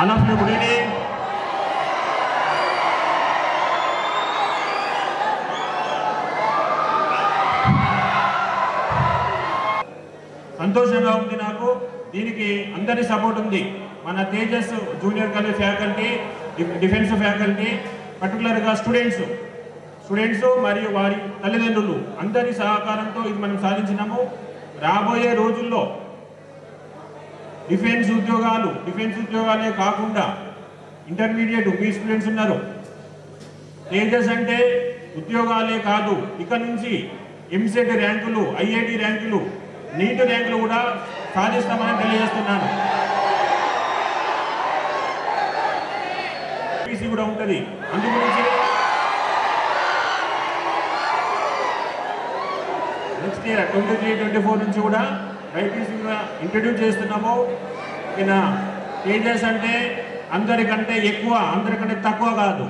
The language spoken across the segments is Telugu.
all of you good evening సంతోషంగా ఉంది నాకు దీనికి అందరి సపోర్ట్ ఉంది మన Tejas junior college faculty defence faculty పర్టికులర్గా స్టూడెంట్స్ స్టూడెంట్స్ మరియు వారి తల్లిదండ్రులు అందరి సహకారంతో ఇది మనం సాధించినాము రాబోయే రోజుల్లో డిఫెన్స్ ఉద్యోగాలు డిఫెన్స్ ఉద్యోగాలే కాకుండా ఇంటర్మీడియట్ మీ స్టూడెంట్స్ ఉన్నారు తేజస్ అంటే ఉద్యోగాలే కాదు ఇక నుంచి ఎంసెట్ ర్యాంకులు ఐఐటి ర్యాంకులు నీట్ ర్యాంకులు కూడా సాధిస్తామని తెలియజేస్తున్నాను పీసీ కూడా ఉంటుంది అందు గురించి next year twenty three twenty four నుంచి కూడా బైపీసీ కూడా ఇంట్రడ్యూస్ చేస్తున్నాము ఇక తేజస్ అంటే అందరికంటే ఎక్కువ అందరికంటే తక్కువ కాదు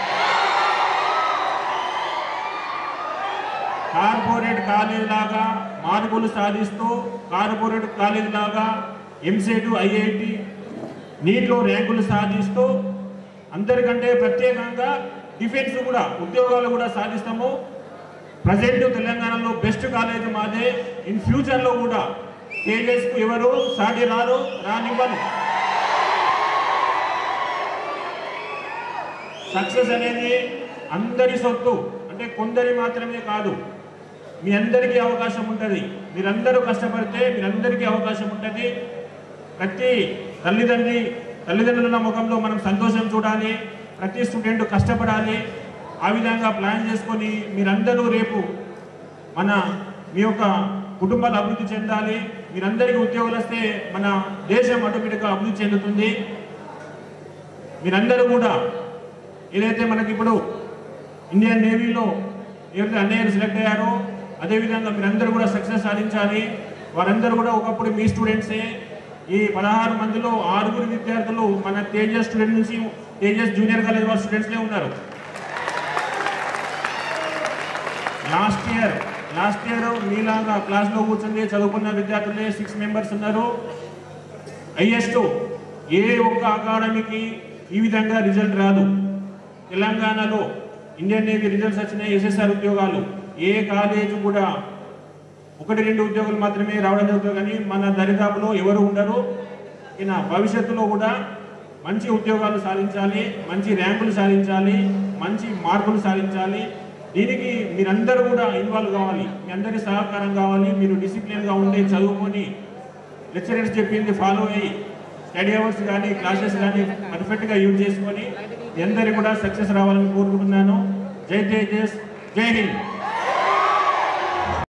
కార్పొరేట్ కాలేజ్ లాగా మార్పులు సాధిస్తూ కార్పొరేట్ కాలేజ్ లాగా ఎంసెట్ ఐఐటి నీట్లో ర్యాంకులు సాధిస్తూ అందరికంటే ప్రత్యేకంగా డిఫెన్స్ కూడా ఉద్యోగాలు కూడా సాధిస్తాము ప్రజెంట్ తెలంగాణలో బెస్ట్ కాలేజ్ మాదే ఇన్ ఫ్యూచర్లో కూడా తేజస్కు ఎవరు సాటి రారు రానివ్వను సక్సెస్ అనేది అందరి సొత్తు అంటే కొందరి మాత్రమే కాదు మీ అందరికీ అవకాశం ఉంటుంది మీరందరూ కష్టపడితే మీరందరికీ అవకాశం ఉంటుంది ప్రతి తల్లిదండ్రి తల్లిదండ్రుల ముఖంలో మనం సంతోషం చూడాలి ప్రతి స్టూడెంట్ కష్టపడాలి ఆ విధంగా ప్లాన్ చేసుకొని మీరందరూ రేపు మన మీ యొక్క కుటుంబాలు అభివృద్ధి చెందాలి మీరందరికీ ఉద్యోగాలు వస్తే మన దేశం ఆటోమేటిక్గా అభివృద్ధి చెందుతుంది మీరందరూ కూడా ఏదైతే మనకి ఇప్పుడు ఇండియన్ నేవీలో ఎవరైతే అన్నయ్యలు సెలెక్ట్ అయ్యారో అదేవిధంగా మీరందరూ కూడా సక్సెస్ సాధించాలి వారందరూ కూడా ఒకప్పుడు మీ స్టూడెంట్సే ఈ పదహారు మందిలో ఆరుగురు విద్యార్థులు మన తేజస్ స్టూడెంట్ నుంచి తేజస్ జూనియర్ కాలేజ్ వారి స్టూడెంట్స్లే ఉన్నారు లాస్ట్ ఇయర్ లాస్ట్ ఇయర్ మీలాగా క్లాస్లో కూర్చుంది చదువుకున్న విద్యార్థులే సిక్స్ మెంబర్స్ ఉన్నారు హైయెస్ట్ ఏ ఒక్క అకాడమీకి ఈ విధంగా రిజల్ట్ రాదు తెలంగాణలో ఇండియన్ నేవీ రిజల్ట్స్ వచ్చినాయి ఎస్ఎస్ఆర్ ఉద్యోగాలు ఏ కాలేజ్ కూడా ఒకటి రెండు ఉద్యోగాలు మాత్రమే రావడం జరుగుతుంది కానీ మన దరిదాపులో ఎవరు ఉండరు ఈయన భవిష్యత్తులో కూడా మంచి ఉద్యోగాలు సాధించాలి మంచి ర్యాంకులు సాధించాలి మంచి మార్కులు సాధించాలి దీనికి మీరందరూ కూడా ఇన్వాల్వ్ కావాలి మీ అందరి సహకారం కావాలి మీరు డిసిప్లిన్గా ఉండి చదువుకొని లెక్చరర్స్ చెప్పింది ఫాలో అయ్యి స్టడీ అవర్స్ కానీ క్లాసెస్ కానీ పర్ఫెక్ట్గా యూజ్ చేసుకొని మీ అందరికీ కూడా సక్సెస్ రావాలని కోరుకుంటున్నాను జై తేజస్ జై హింద్